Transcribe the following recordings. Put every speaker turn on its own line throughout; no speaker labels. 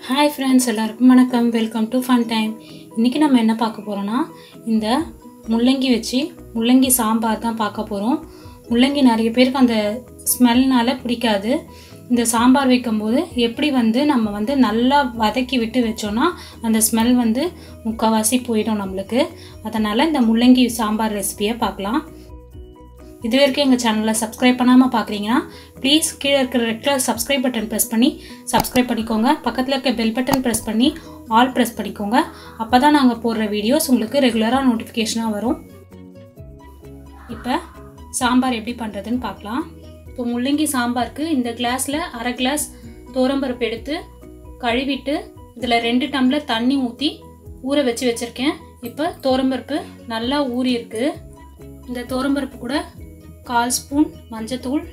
hi friends எல்லாருக்கும் வணக்கம் welcome to fun time இன்றைக்கி நம்ம என்ன பார்க்க போகிறோன்னா இந்த முள்ளங்கி வச்சு முள்ளங்கி சாம்பார் தான் பார்க்க போகிறோம் முள்ளங்கி நிறைய பேருக்கு அந்த ஸ்மெல்னால பிடிக்காது இந்த சாம்பார் வைக்கும்போது எப்படி வந்து நம்ம வந்து நல்லா வதக்கி விட்டு வச்சோன்னா அந்த ஸ்மெல் வந்து முக்கால்வாசி போயிடும் நம்மளுக்கு அதனால் இந்த முள்ளங்கி சாம்பார் ரெசிபியை பார்க்கலாம் இது வரைக்கும் எங்கள் சேனலை சப்ஸ்கிரைப் பண்ணாமல் பார்க்குறீங்கன்னா ப்ளீஸ் கீழே இருக்கிற red colour subscribe button press பண்ணி சப்ஸ்கிரைப் பண்ணிக்கோங்க பக்கத்தில் இருக்க பெல் பட்டன் ப்ரெஸ் பண்ணி ஆல் ப்ரெஸ் பண்ணிக்கோங்க அப்போ தான் நாங்கள் போடுற வீடியோஸ் உங்களுக்கு ரெகுலராக நோட்டிஃபிகேஷனாக வரும் இப்போ சாம்பார் எப்படி பண்ணுறதுன்னு பார்க்கலாம் இப்போ முள்ளங்கி சாம்பாருக்கு இந்த கிளாஸில் அரை கிளாஸ் தோரம்பருப்பு எடுத்து கழுவிட்டு இதில் ரெண்டு டம்ளர் தண்ணி ஊற்றி ஊற வச்சு வச்சுருக்கேன் இப்போ தோரம்பருப்பு நல்லா ஊறி இருக்கு இந்த தோரம்பருப்பு கூட கால் ஸ்பூன் மஞ்சத்தூள்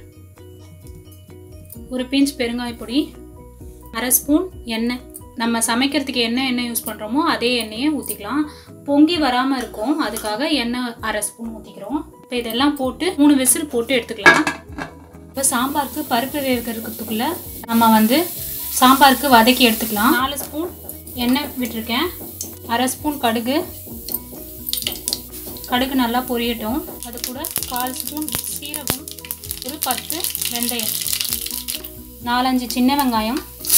ஒரு பிஞ்ச் பெருங்காய பொடி அரை ஸ்பூன் எண்ணெய் நம்ம சமைக்கிறதுக்கு என்ன எண்ணெய் யூஸ் பண்ணுறோமோ அதே எண்ணெயை ஊற்றிக்கலாம் பொங்கி வராமல் இருக்கும் அதுக்காக எண்ணெய் அரை ஸ்பூன் ஊற்றிக்கிறோம் இப்போ இதெல்லாம் போட்டு மூணு விசில் போட்டு எடுத்துக்கலாம் இப்போ சாம்பாருக்கு பருப்பு வேகிறதுக்குள்ளே நம்ம வந்து சாம்பாருக்கு வதக்கி எடுத்துக்கலாம் நாலு ஸ்பூன் எண்ணெய் விட்டுருக்கேன் அரை ஸ்பூன் கடுகு கடுகு நல்லா பொரியட்டும் அது கூட கால் ஸ்பூன் சீரகம் ஒரு பத்து வெந்தயம் நாலஞ்சு சின்ன வெங்காயம்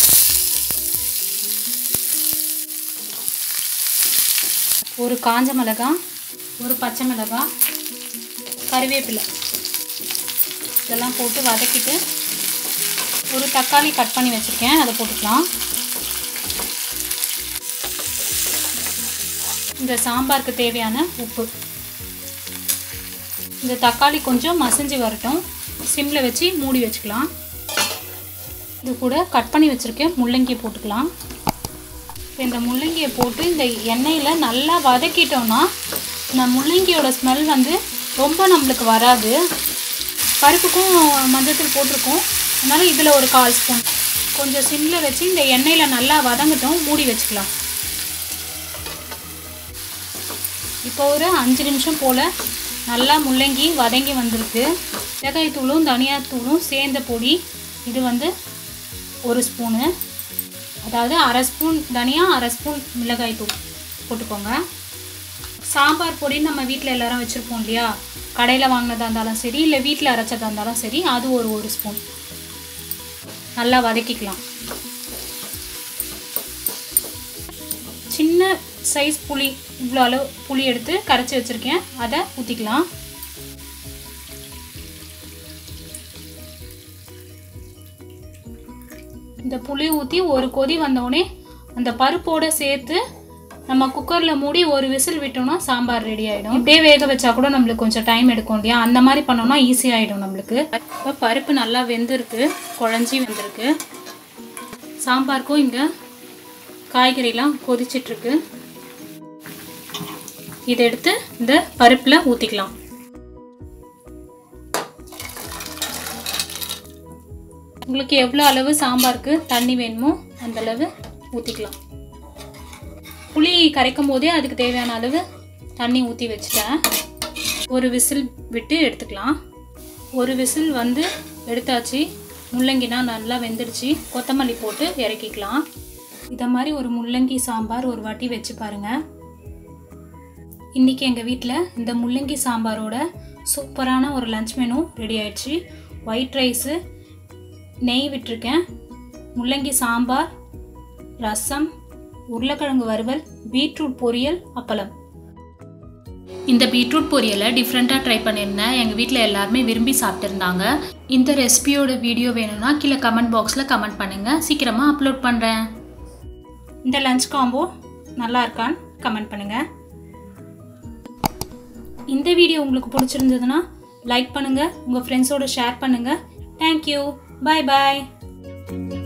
ஒரு காஞ்ச மிளகாய் ஒரு பச்சை மிளகாய் கருவேப்பிலை இதெல்லாம் போட்டு வதக்கிட்டு ஒரு தக்காளி கட் பண்ணி வச்சுருக்கேன் அதை போட்டுக்கலாம் இந்த சாம்பாருக்கு தேவையான உப்பு இந்த தக்காளி கொஞ்சம் மசிஞ்சு வரட்டும் சிம்மில் வச்சு மூடி வச்சுக்கலாம் இது கூட கட் பண்ணி வச்சுருக்கேன் முள்ளங்கி போட்டுக்கலாம் இப்போ இந்த முள்ளங்கியை போட்டு இந்த எண்ணெயில் நல்லா வதக்கிட்டோம்னா இந்த முள்ளங்கியோட ஸ்மெல் வந்து ரொம்ப நம்மளுக்கு வராது பருப்புக்கும் மஞ்சத்தூள் போட்டிருக்கோம் அதனால் இதில் ஒரு கால் ஸ்பூன் கொஞ்சம் சிம்மில் வச்சு இந்த எண்ணெயில் நல்லா வதங்கட்டும் மூடி வச்சுக்கலாம் இப்போ ஒரு அஞ்சு நிமிஷம் போல் நல்லா முள்ளங்கி வதங்கி வந்திருக்கு மிளகாய் தூளும் தனியாத்தூளும் சேர்ந்த பொடி இது வந்து ஒரு ஸ்பூனு அதாவது அரை ஸ்பூன் தனியா அரை ஸ்பூன் மிளகாய் தூள் போட்டுக்கோங்க சாம்பார் பொடி நம்ம வீட்டில் எல்லாரும் வச்சுருப்போம் இல்லையா கடையில் வாங்கினதா இருந்தாலும் சரி இல்லை வீட்டில் அரைச்சதா இருந்தாலும் சரி அது ஒரு ஒரு ஸ்பூன் நல்லா வதக்கிக்கலாம் சின்ன சைஸ் புளி இவ்வளோ அளவு புளி எடுத்து கரைச்சி வச்சுருக்கேன் அதை ஊற்றிக்கலாம் இந்த புளி ஊற்றி ஒரு கொதி வந்தோடனே அந்த பருப்போடு சேர்த்து நம்ம குக்கரில் மூடி ஒரு விசில் விட்டோம்னா சாம்பார் ரெடி ஆகிடும் இப்படியே வேக வச்சா கூட நம்மளுக்கு கொஞ்சம் டைம் எடுக்கும் இல்லையா அந்த மாதிரி பண்ணோம்னா ஈஸி ஆகிடும் நம்மளுக்கு இப்போ பருப்பு நல்லா வெந்திருக்கு குழஞ்சி வெந்திருக்கு சாம்பாருக்கும் இங்கே காய்கறிலாம் கொதிச்சிட்ருக்கு இதை எடுத்து இந்த பருப்பில் ஊற்றிக்கலாம் உங்களுக்கு எவ்வளோ அளவு சாம்பாருக்கு தண்ணி வேணுமோ அந்த அளவு ஊற்றிக்கலாம் புளி கரைக்கும் போதே அதுக்கு தேவையான அளவு தண்ணி ஊற்றி வச்சுட்டேன் ஒரு விசில் விட்டு எடுத்துக்கலாம் ஒரு விசில் வந்து எடுத்தாச்சு முள்ளங்கினா நல்லா வெந்துடுச்சு கொத்தமல்லி போட்டு இறக்கிக்கலாம் இதை மாதிரி ஒரு முள்ளங்கி சாம்பார் ஒரு வாட்டி வச்சு பாருங்கள் இன்றைக்கி எங்கள் வீட்டில் இந்த முள்ளங்கி சாம்பாரோட சூப்பரான ஒரு லஞ்ச் மெனு ரெடி ஆயிடுச்சு ஒயிட் ரைஸு நெய் விட்டுருக்கேன் முள்ளங்கி சாம்பார் ரசம் உருளைக்கிழங்கு வறுவல் பீட்ரூட் பொரியல் அப்பளம் இந்த பீட்ரூட் பொரியலை டிஃப்ரெண்ட்டாக ட்ரை பண்ணியிருந்தேன் எங்கள் வீட்டில் எல்லாருமே விரும்பி சாப்பிட்ருந்தாங்க இந்த ரெசிபியோட வீடியோ வேணும்னா கீழே கமெண்ட் பாக்ஸில் கமெண்ட் பண்ணுங்கள் சீக்கிரமாக அப்லோட் பண்ணுறேன் இந்த லஞ்ச் காம்போ நல்லா இருக்கான்னு கமெண்ட் பண்ணுங்கள் இந்த வீடியோ உங்களுக்கு பிடிச்சிருந்ததுன்னா லைக் பண்ணுங்கள் உங்கள் ஃப்ரெண்ட்ஸோட ஷேர் பண்ணுங்கள் தேங்க்யூ பாய் பாய்